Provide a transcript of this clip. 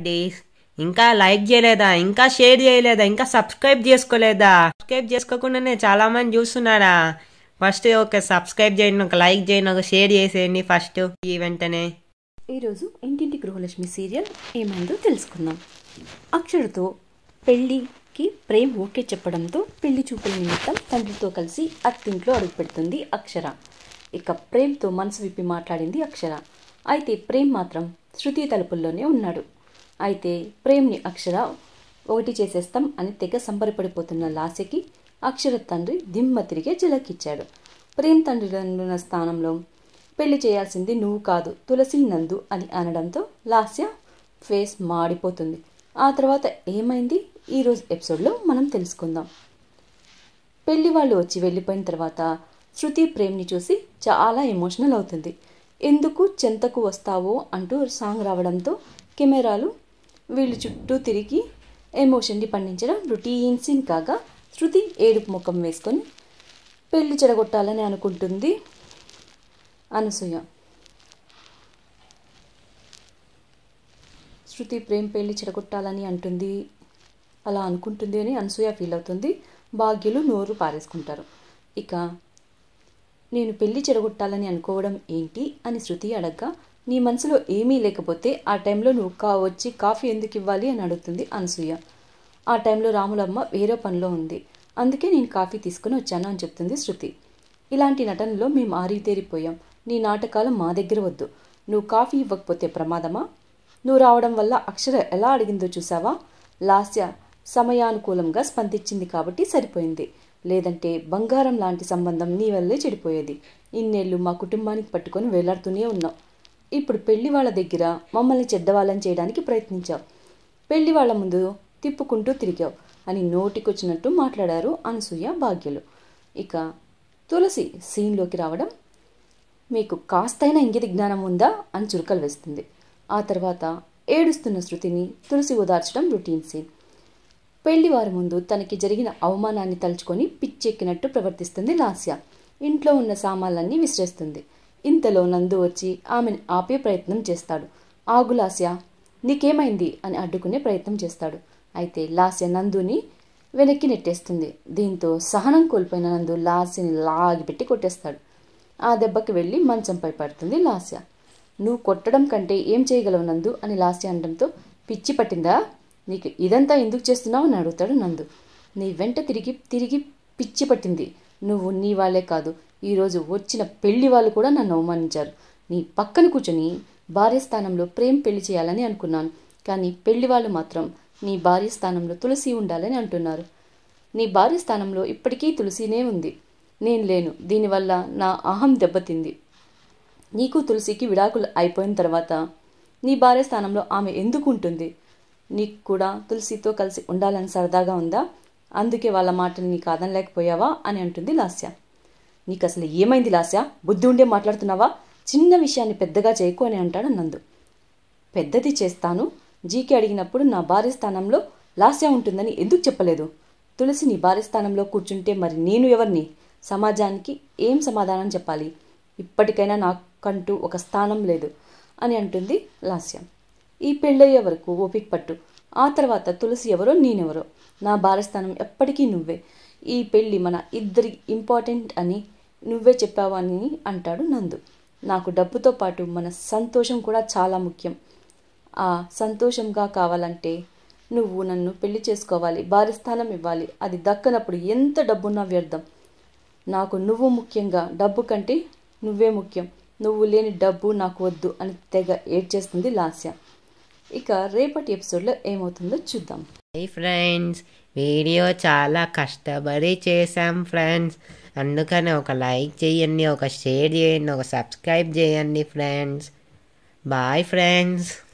రెడ్డి ఇంకా లైక్ చేయలేదా ఇంకా షేర్ చేయలేదా ఇంకా సబ్స్క్రైబ్ చేసుకోలేదా సబ్స్క్రైబ్ చేసుకోకుండానే చాలా మంది చూస్తున్నారా ఫస్ట్ ఒక సబ్స్క్రైబ్ చేయండి ఒక లైక్ చేయండి ఒక షేర్ చేసేయండి ఫస్ట్ ఈ వెంటనే ఈరోజు ఇంటింటి గృహలక్ష్మి సీరియల్ ఏమైందో తెలుసుకుందాం అక్షరతో పెళ్ళికి ప్రేమ్ ఓకే చెప్పడంతో పెళ్లి చూపుల నిమిత్తం తండ్రితో కలిసి అత్తింట్లో అడుగుపెడుతుంది అక్షర ఇక ప్రేమ్తో మనసు విప్పి మాట్లాడింది అక్షర అయితే ప్రేమ్ మాత్రం శృతి తలుపుల్లోనే ఉన్నాడు అయితే ప్రేమ్ని అక్షర ఒకటి చేసేస్తాం అని తెగ సంబరపడిపోతున్న లాస్యకి అక్షర తండ్రి దిమ్మ తిరిగే చిలకిచ్చాడు ప్రేమ్ తండ్రి ఉన్న స్థానంలో పెళ్లి చేయాల్సింది నువ్వు కాదు తులసి నందు అని అనడంతో లాస్య ఫేస్ మాడిపోతుంది ఆ తర్వాత ఏమైంది ఈరోజు ఎపిసోడ్లో మనం తెలుసుకుందాం పెళ్లి వాళ్ళు వచ్చి వెళ్ళిపోయిన తర్వాత శృతి ప్రేమ్ని చూసి చాలా ఎమోషనల్ అవుతుంది ఎందుకు చెంతకు వస్తావో అంటూ సాంగ్ రావడంతో కెమెరాలు వీళ్ళు చుట్టూ తిరిగి ఎమోషన్ని పండించడం రొటీన్ సీన్ కాగా శృతి ఏడుపు ముఖం వేసుకొని పెళ్లి చెడగొట్టాలని అనుకుంటుంది అనసూయ శృతి ప్రేమ్ పెళ్లి చెడగొట్టాలని అంటుంది అలా అనుకుంటుంది అని అనసూయ ఫీల్ అవుతుంది భాగ్యులు నోరు పారేసుకుంటారు ఇక నేను పెళ్లి చెడగొట్టాలని అనుకోవడం ఏంటి అని శృతి అడగ్గా నీ మనసులో ఏమీ లేకపోతే ఆ టైంలో నువ్వు కా వచ్చి కాఫీ ఎందుకు ఇవ్వాలి అని అడుగుతుంది అనసూయ ఆ టైంలో రాములమ్మ వేరే పనిలో ఉంది అందుకే నేను కాఫీ తీసుకుని వచ్చాను అని చెప్తుంది శృతి ఇలాంటి నటనలో మేము ఆరితేరిపోయాం నీ నాటకాలు మా దగ్గర వద్దు నువ్వు కాఫీ ఇవ్వకపోతే ప్రమాదమా నువ్వు రావడం వల్ల అక్షర ఎలా అడిగిందో చూసావా లాస్య సమయానుకూలంగా స్పందించింది కాబట్టి సరిపోయింది లేదంటే బంగారం లాంటి సంబంధం నీ వల్లే చెడిపోయేది ఇన్నేళ్ళు మా కుటుంబానికి పట్టుకొని వేలాడుతూనే ఉన్నావు ఇప్పుడు పెళ్లి వాళ్ళ దగ్గర మమ్మల్ని చెడ్డవాళ్ళని చేయడానికి ప్రయత్నించావు పెళ్లి వాళ్ళ ముందు తిప్పుకుంటూ తిరిగావు అని నోటికొచ్చినట్టు మాట్లాడారు అనసూయ భాగ్యులు ఇక తులసి సీన్లోకి రావడం మీకు కాస్తైనా ఇంగిత జ్ఞానం ఉందా అని చురుకలు వేస్తుంది ఆ తర్వాత ఏడుస్తున్న శృతిని తులసి ఓదార్చడం రొటీన్ సీన్ పెళ్లి వారి ముందు తనకి జరిగిన అవమానాన్ని తలుచుకొని పిచ్చెక్కినట్టు ప్రవర్తిస్తుంది లాస్య ఇంట్లో ఉన్న సామాన్లన్నీ విసిరేస్తుంది ఇంతలో నందు వచ్చి ఆమెను ఆపే ప్రయత్నం చేస్తాడు ఆగు లాస్య నీకేమైంది అని అడ్డుకునే ప్రయత్నం చేస్తాడు అయితే లాస్య నందుని వెనక్కి నెట్టేస్తుంది దీంతో సహనం కోల్పోయిన నందు లాస్యని లాగిపెట్టి కొట్టేస్తాడు ఆ దెబ్బకి వెళ్ళి మంచంపై పడుతుంది లాస్య నువ్వు కొట్టడం కంటే ఏం చేయగలవు నందు అని లాస్య అనడంతో పిచ్చి పట్టిందా నీకు ఇదంతా ఎందుకు చేస్తున్నావు అని అడుగుతాడు నందు నీ వెంట తిరిగి తిరిగి పిచ్చి పట్టింది నువ్వు నీ వాళ్ళే కాదు ఈరోజు వచ్చిన పెళ్లి వాళ్ళు కూడా నన్ను అవమానించారు నీ పక్కన కూర్చొని భార్య స్థానంలో ప్రేమ పెళ్లి చేయాలని అనుకున్నాను కానీ పెళ్లి వాళ్ళు మాత్రం నీ భార్య స్థానంలో తులసి ఉండాలని అంటున్నారు నీ భార్య స్థానంలో ఇప్పటికీ తులసినే ఉంది నేను లేను దీనివల్ల నా అహం దెబ్బతింది నీకు తులసికి విడాకులు అయిపోయిన తర్వాత నీ భార్య స్థానంలో ఆమె ఎందుకు ఉంటుంది నీకు కూడా తులసితో కలిసి ఉండాలని సరదాగా ఉందా అందుకే వాళ్ళ మాటలు నీ కాదనలేకపోయావా అని అంటుంది లాస్య నీకు అసలు ఏమైంది లాస్య బుద్ధి ఉండే మాట్లాడుతున్నావా చిన్న విషయాన్ని పెద్దగా చేయకు అని అంటాడు నందు పెద్దది చేస్తాను జీకి అడిగినప్పుడు నా భార్య స్థానంలో లాస్య ఉంటుందని ఎందుకు చెప్పలేదు తులసి నీ భార్య స్థానంలో కూర్చుంటే మరి నేను ఎవరిని సమాజానికి ఏం సమాధానం చెప్పాలి ఇప్పటికైనా నాకంటూ ఒక స్థానం లేదు అని అంటుంది లాస్య ఈ పెళ్ళయ్యే వరకు ఓపిక పట్టు ఆ తర్వాత తులసి ఎవరో నేనెవరో నా భారస్థానం ఎప్పటికీ నువ్వే ఈ పెళ్ళి మన ఇద్దరి ఇంపార్టెంట్ అని నువ్వే చెప్పావు అని అంటాడు నందు నాకు డబ్బుతో పాటు మన సంతోషం కూడా చాలా ముఖ్యం ఆ సంతోషంగా కావాలంటే నువ్వు నన్ను పెళ్లి చేసుకోవాలి భార్య స్థానం ఇవ్వాలి అది దక్కనప్పుడు ఎంత డబ్బున్నా వ్యర్థం నాకు నువ్వు ముఖ్యంగా డబ్బు కంటే నువ్వే ముఖ్యం నువ్వు లేని డబ్బు నాకు వద్దు అని తెగ ఏడ్చేస్తుంది లాస్య ఇక రేపటి ఎపిసోడ్లో ఏమవుతుందో చూద్దాం హై ఫ్రెండ్స్ వీడియో చాలా కష్టపడి చేసాం ఫ్రెండ్స్ అందుకని ఒక లైక్ చేయండి ఒక షేర్ చేయండి ఒక సబ్స్క్రైబ్ చేయండి ఫ్రెండ్స్ బాయ్ ఫ్రెండ్స్